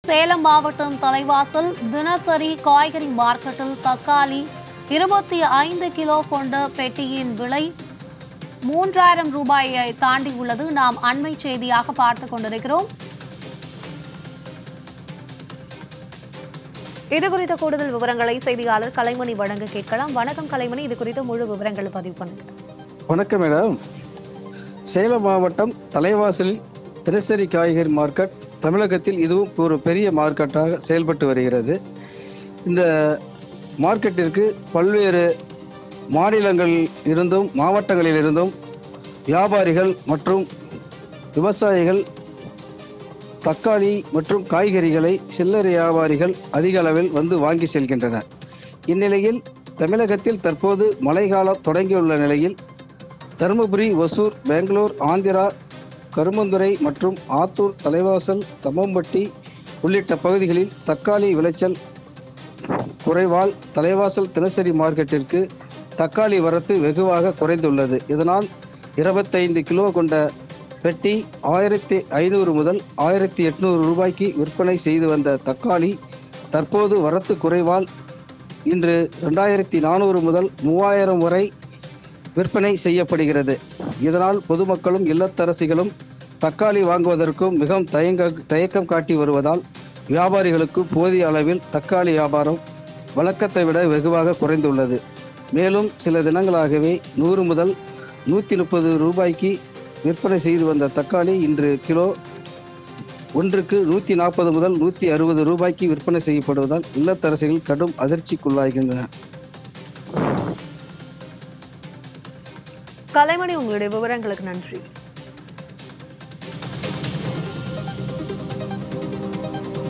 சேலம் மாவட்டம் தலைவாசல் தினசரி காய்கறி மார்க்கெட்டில் தக்காளி இருபத்தி ஐந்து கிலோ கொண்ட பெட்டியின் விலை மூன்றாயிரம் ரூபாயை தாண்டி உள்ளது நாம் அண்மை செய்தியாக பார்த்து கொண்டிருக்கிறோம் இது குறித்த கூடுதல் விவரங்களை செய்தியாளர் கலைமணி வழங்க கேட்கலாம் வணக்கம் கலைமணி இது குறித்த முழு விவரங்களை பதிவு பண்ணுங்க வணக்கம் மேடம் சேலம் மாவட்டம் தலைவாசலில் தினசரி காய்கறி மார்க்கெட் தமிழகத்தில் இதுவும் ஒரு பெரிய மார்க்கெட்டாக செயல்பட்டு வருகிறது இந்த மார்க்கெட்டிற்கு பல்வேறு மாநிலங்களில் இருந்தும் மாவட்டங்களில் இருந்தும் வியாபாரிகள் மற்றும் விவசாயிகள் தக்காளி மற்றும் காய்கறிகளை சில்லறை வியாபாரிகள் அதிக அளவில் வந்து வாங்கி செல்கின்றனர் இந்நிலையில் தமிழகத்தில் தற்போது மழைக்காலம் தொடங்கியுள்ள நிலையில் தருமபுரி ஒசூர் பெங்களூர் ஆந்திரா கருமந்துறை மற்றும் ஆத்தூர் தலைவாசல் தம்மம்பட்டி உள்ளிட்ட பகுதிகளில் தக்காளி விளைச்சல் குறைவால் தலைவாசல் தினசரி மார்க்கெட்டிற்கு தக்காளி வரத்து வெகுவாக குறைந்துள்ளது இதனால் இருபத்தைந்து கிலோ கொண்ட பெட்டி ஆயிரத்தி ஐநூறு முதல் ஆயிரத்தி எட்நூறு ரூபாய்க்கு விற்பனை செய்து வந்த தக்காளி தற்போது வரத்து குறைவால் இன்று ரெண்டாயிரத்தி நானூறு முதல் மூவாயிரம் வரை விற்பனை செய்யப்படுகிறது இதனால் பொதுமக்களும் இல்லத்தரசிகளும் தக்காளி வாங்குவதற்கும் மிகவும் தயங்க தயக்கம் காட்டி வருவதால் வியாபாரிகளுக்கு போதிய அளவில் தக்காளி வியாபாரம் வழக்கத்தை விட வெகுவாக குறைந்துள்ளது மேலும் சில தினங்களாகவே நூறு முதல் நூற்றி முப்பது ரூபாய்க்கு விற்பனை செய்து வந்த தக்காளி இன்று கிலோ ஒன்றுக்கு நூற்றி நாற்பது முதல் நூற்றி அறுபது ரூபாய்க்கு விற்பனை செய்யப்படுவதால் இல்லத்தரசிகள் கடும் அதிர்ச்சிக்குள்ளாகின்றனர் கலைமணி உங்களுடைய விவரங்களுக்கு நன்றி